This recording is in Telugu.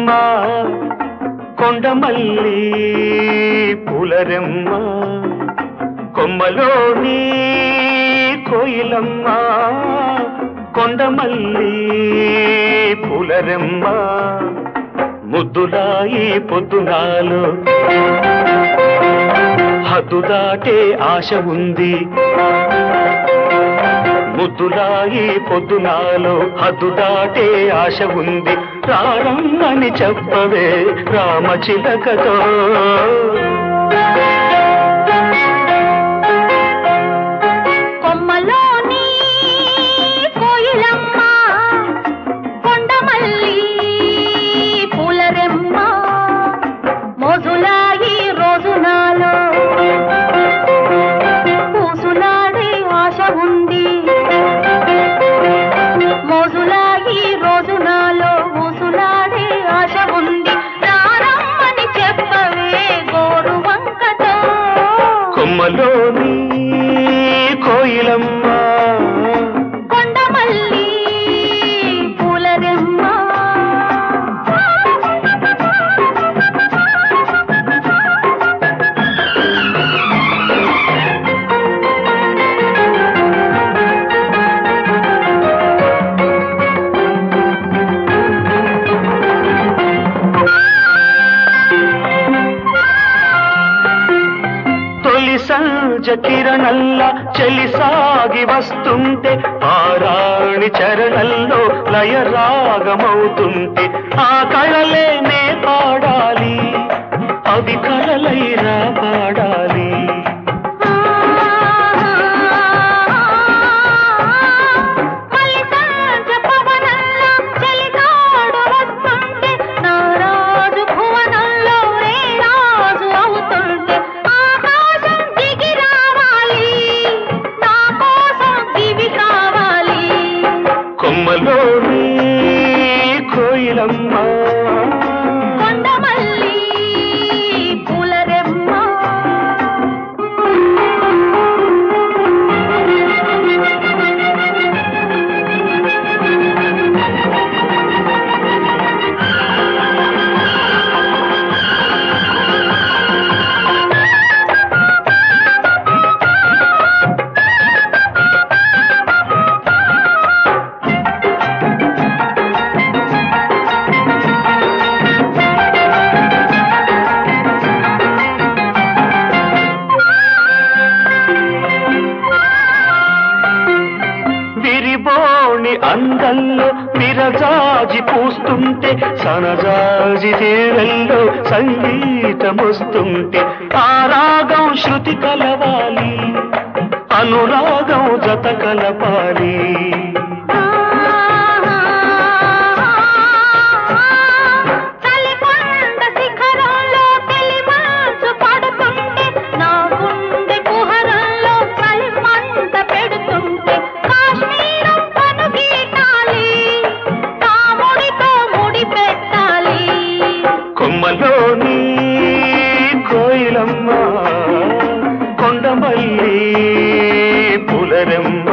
కోయిలమ్మ కొండమల్లి పూలరెమ్మ కొమ్మలోని కోయిలమ్మ కొండమల్లి పూలరెమ్మ ముద్దులాయి పొద్దునాలు హద్దు దాటే ఆశ ఉంది ముద్దులాయి పొద్దునాలో హద్దు దాటే ఆశ ఉంది రారమ్మని చెప్పవే రామచిలకతో కొమ్మలోని కోయిలమ్మ కొండమల్లి పూలరెమ్మ మోజులాయి రోజు నాలో పూసులాడే ఆశ ఉంది మోజులాయి రోజు నాలో పూసులాడే ఆశ ఉంది రారమ్మని చెప్పవే గోరు వంకతో కొమ్మలోని కోయిలమ్మ కొండమల్లి పూలరెమ్మ తొలి సంజ కిరణల్ల చెలి సాగి వస్తుంటే ఆరాణి చరణల్లో లయ రాగమవుతుంటే ఆ కళలే నే పాడాలి అవి కళలైరా పాడాలి మల్లికార్జ పవనంలో చెలికాడు వస్తుంటే నా రాజు భువనంలో రే రాజు అవుతుంటే ఆకాశం దిగి రావాలి నా కోసం దివి కావాలి కొమ్మలోని కోయిలమ్మ కొండమల్లి పూలరెమ్మ విరిబోణి అందంలో విరజాజి పూస్తుంటే సనజాజి తీరల్లో సంగీతమొస్తుంటే ఆ రాగం శృతి కలవాలి అనురాగం జత కలపాలి చలికొండ శిఖరంలో తెలిమాచు పడుతుంటే నా గుండె కుహరంలో చలిమంట పెడుతుంటే కాశ్మీరం పను గీటాలి రాముడితో ముడి పెట్టాలి కొమ్మలోని కోయిలమ్మ కొండమల్లి పులరమ్మ